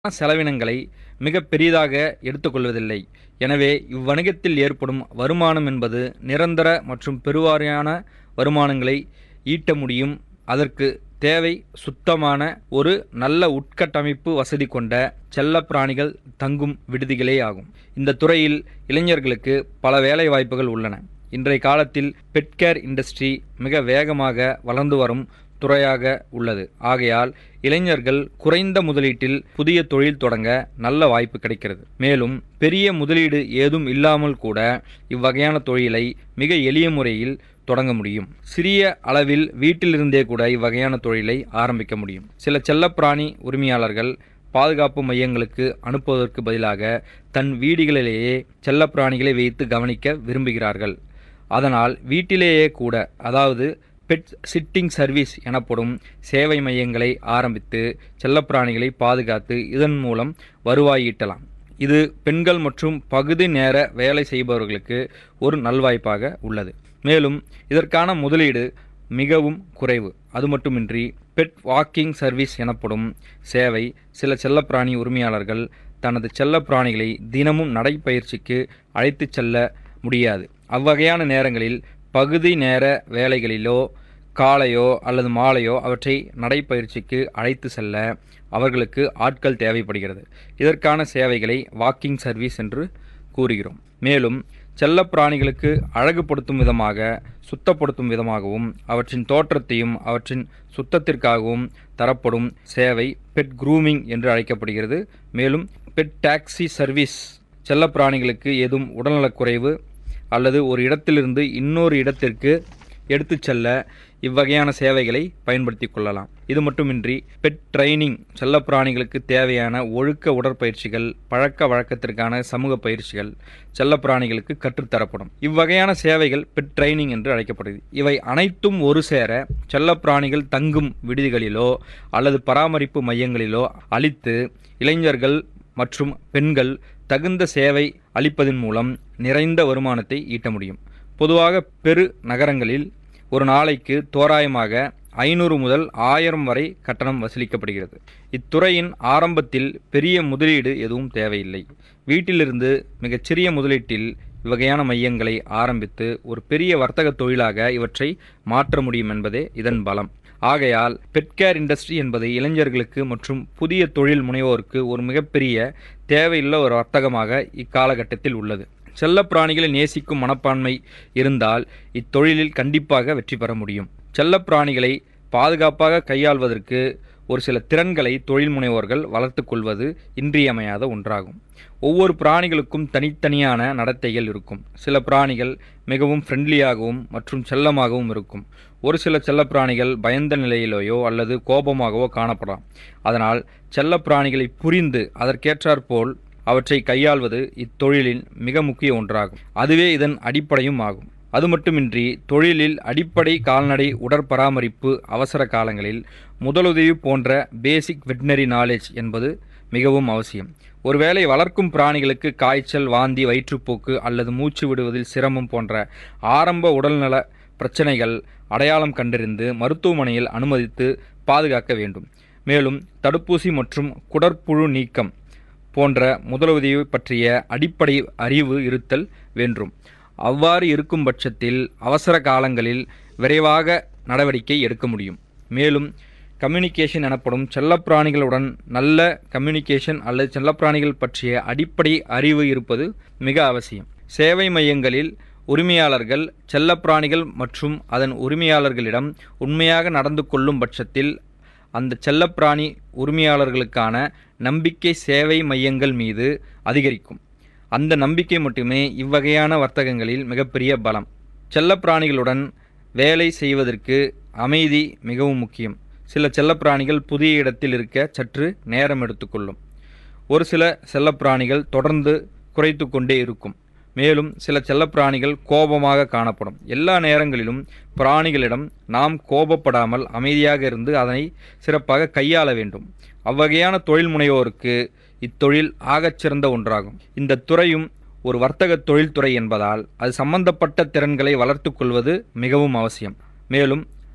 செலவினங்களை மிகப் பெரிதாக எடுத்துக்கொள்வதில்லை எனவே இவ்வணிகத்தில் ஏற்படும் வருமானம் என்பது நிரந்தர மற்றும் பெருவாரியான வருமானங்களை ஈட்ட முடியும் அதற்கு தேவை சுத்தமான ஒரு நல்ல உட்கட்டமைப்பு வசதி கொண்ட செல்லப்பிராணிகள் தங்கும் விடுதிகளே ஆகும் இந்த துறையில் இளைஞர்களுக்கு பல வேலை வாய்ப்புகள் உள்ளன இன்றைய காலத்தில் பெட்கேர் இண்டஸ்ட்ரி மிக வேகமாக வளர்ந்து வரும் துறையாக உள்ளது ஆகையால் இளைஞர்கள் குறைந்த முதலீட்டில் புதிய தொழில் தொடங்க நல்ல வாய்ப்பு கிடைக்கிறது மேலும் பெரிய முதலீடு ஏதும் இல்லாமல் கூட இவ்வகையான தொழிலை மிக எளிய முறையில் தொடங்க முடியும் சிறிய அளவில் வீட்டிலிருந்தே கூட இவ்வகையான தொழிலை ஆரம்பிக்க முடியும் சில செல்லப்பிராணி உரிமையாளர்கள் பாதுகாப்பு மையங்களுக்கு அனுப்புவதற்கு பதிலாக தன் வீடுகளிலேயே செல்லப்பிராணிகளை வைத்து கவனிக்க விரும்புகிறார்கள் அதனால் வீட்டிலேயே கூட அதாவது பெட் சிட்டிங் சர்வீஸ் எனப்படும் சேவை மையங்களை ஆரம்பித்து செல்லப்பிராணிகளை பாதுகாத்து இதன் மூலம் வருவாய் ஈட்டலாம் இது பெண்கள் மற்றும் பகுதி நேர வேலை செய்பவர்களுக்கு ஒரு நல்வாய்ப்பாக உள்ளது மேலும் இதற்கான முதலீடு மிகவும் குறைவு அது மட்டுமின்றி பெட் வாக்கிங் சர்வீஸ் எனப்படும் சேவை சில செல்லப்பிராணி உரிமையாளர்கள் தனது செல்லப்பிராணிகளை தினமும் நடைப்பயிற்சிக்கு அழைத்துச் செல்ல முடியாது அவ்வகையான நேரங்களில் பகுதி நேர வேலைகளிலோ காலையோ அல்லது மாலையோ அவற்றை நடைப்பயிற்சிக்கு அழைத்து செல்ல அவர்களுக்கு ஆட்கள் தேவைப்படுகிறது இதற்கான சேவைகளை வாக்கிங் சர்வீஸ் என்று கூறுகிறோம் மேலும் செல்லப்பிராணிகளுக்கு அழகுபடுத்தும் விதமாக சுத்தப்படுத்தும் விதமாகவும் அவற்றின் தோற்றத்தையும் அவற்றின் சுத்தத்திற்காகவும் தரப்படும் சேவை பெட் க்ரூமிங் என்று அழைக்கப்படுகிறது மேலும் பெட் டாக்ஸி சர்வீஸ் செல்லப்பிராணிகளுக்கு ஏதும் உடல்நலக்குறைவு அல்லது ஒரு இடத்திலிருந்து இன்னொரு இடத்திற்கு எடுத்துச் செல்ல இவ்வகையான சேவைகளை பயன்படுத்தி கொள்ளலாம் இது மட்டுமின்றி பெட் ட்ரைனிங் செல்லப்பிராணிகளுக்கு தேவையான ஒழுக்க உடற்பயிற்சிகள் பழக்க வழக்கத்திற்கான சமூக பயிற்சிகள் செல்லப்பிராணிகளுக்கு கற்றுத்தரப்படும் இவ்வகையான சேவைகள் பெட் ட்ரைனிங் என்று அழைக்கப்படுகிறது இவை அனைத்தும் ஒரு சேர செல்லப்பிராணிகள் தங்கும் விடுதிகளிலோ அல்லது பராமரிப்பு மையங்களிலோ அளித்து இளைஞர்கள் மற்றும் பெண்கள் தகுந்த சேவை அளிப்பதன் மூலம் நிறைந்த வருமானத்தை ஈட்ட முடியும் பொதுவாக பெரு நகரங்களில் ஒரு நாளைக்கு தோராயமாக ஐநூறு முதல் ஆயிரம் வரை கட்டணம் வசூலிக்கப்படுகிறது இத்துறையின் ஆரம்பத்தில் பெரிய முதலீடு எதுவும் தேவையில்லை வீட்டிலிருந்து மிகச்சிறிய முதலீட்டில் இவ்வகையான மையங்களை ஆரம்பித்து ஒரு பெரிய வர்த்தக தொழிலாக இவற்றை மாற்ற முடியும் என்பதே இதன் பலம் ஆகையால் பெட்கேர் இண்டஸ்ட்ரி என்பது இளைஞர்களுக்கு மற்றும் புதிய தொழில் முனைவோருக்கு ஒரு மிகப்பெரிய தேவையுள்ள ஒரு வர்த்தகமாக இக்காலகட்டத்தில் உள்ளது செல்லப்பிராணிகளை நேசிக்கும் மனப்பான்மை இருந்தால் இத்தொழிலில் கண்டிப்பாக வெற்றி பெற முடியும் செல்லப்பிராணிகளை பாதுகாப்பாக கையாள்வதற்கு ஒரு சில திறன்களை தொழில் முனைவோர்கள் வளர்த்து கொள்வது இன்றியமையாத ஒன்றாகும் ஒவ்வொரு பிராணிகளுக்கும் தனித்தனியான நடத்தைகள் இருக்கும் சில பிராணிகள் மிகவும் ஃப்ரெண்ட்லியாகவும் மற்றும் செல்லமாகவும் இருக்கும் ஒரு சில செல்லப்பிராணிகள் பயந்த நிலையிலேயோ அல்லது கோபமாகவோ காணப்படலாம் அதனால் செல்லப்பிராணிகளை புரிந்து அதற்கேற்றாற்போல் அவற்றை கையாள்வது இத்தொழிலின் மிக முக்கிய ஒன்றாகும் அதுவே இதன் அடிப்படையும் ஆகும் அது மட்டுமின்றி தொழிலில் அடிப்படை கால்நடை உடற்பராமரிப்பு அவசர காலங்களில் முதலுதவி போன்ற பேசிக் வெட்டினரி நாலேஜ் என்பது மிகவும் அவசியம் ஒருவேளை வளர்க்கும் பிராணிகளுக்கு காய்ச்சல் வாந்தி வயிற்றுப்போக்கு அல்லது மூச்சு விடுவதில் சிரமம் போன்ற ஆரம்ப உடல்நல பிரச்சனைகள் அடையாளம் கண்டறிந்து மருத்துவமனையில் அனுமதித்து பாதுகாக்க வேண்டும் மேலும் தடுப்பூசி மற்றும் குடற்புழு நீக்கம் போன்ற முதலுதவி பற்றிய அடிப்படை அறிவு இருத்தல் வேண்டும் அவ்வாறு இருக்கும் பட்சத்தில் அவசர காலங்களில் விரைவாக நடவடிக்கை எடுக்க முடியும் மேலும் கம்யூனிகேஷன் எனப்படும் செல்லப்பிராணிகளுடன் நல்ல கம்யூனிகேஷன் அல்லது செல்லப்பிராணிகள் பற்றிய அடிப்படை அறிவு இருப்பது மிக அவசியம் சேவை மையங்களில் உரிமையாளர்கள் செல்லப்பிராணிகள் மற்றும் அதன் உரிமையாளர்களிடம் உண்மையாக நடந்து கொள்ளும் பட்சத்தில் அந்த செல்லப்பிராணி உரிமையாளர்களுக்கான நம்பிக்கை சேவை மையங்கள் மீது அதிகரிக்கும் அந்த நம்பிக்கை மட்டுமே இவ்வகையான வர்த்தகங்களில் மிகப்பெரிய பலம் செல்லப்பிராணிகளுடன் வேலை செய்வதற்கு அமைதி மிகவும் முக்கியம் சில செல்லப்பிராணிகள் புதிய இடத்தில் இருக்க சற்று நேரம் எடுத்துக்கொள்ளும் ஒரு சில செல்லப்பிராணிகள் தொடர்ந்து குறைத்து கொண்டே இருக்கும் மேலும் சில செல்லப்பிராணிகள் கோபமாக காணப்படும் எல்லா நேரங்களிலும் பிராணிகளிடம் நாம் கோபப்படாமல் அமைதியாக இருந்து அதனை சிறப்பாக கையாள வேண்டும் அவ்வகையான தொழில் முனைவோருக்கு இத்தொழில் ஆகச்சிறந்த ஒன்றாகும் இந்த துறையும் ஒரு வர்த்தக தொழில்துறை என்பதால் அது சம்பந்தப்பட்ட திறன்களை வளர்த்து கொள்வது மிகவும் அவசியம் மேலும்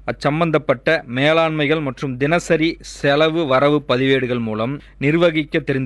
அச்சம்பந்தப்பட்ட மேலாண்மைகள் மற்றும் தினசரி செலவு வரவு பதிவேடுகள் மூலம் நிர்வகிக்க தெரிந்து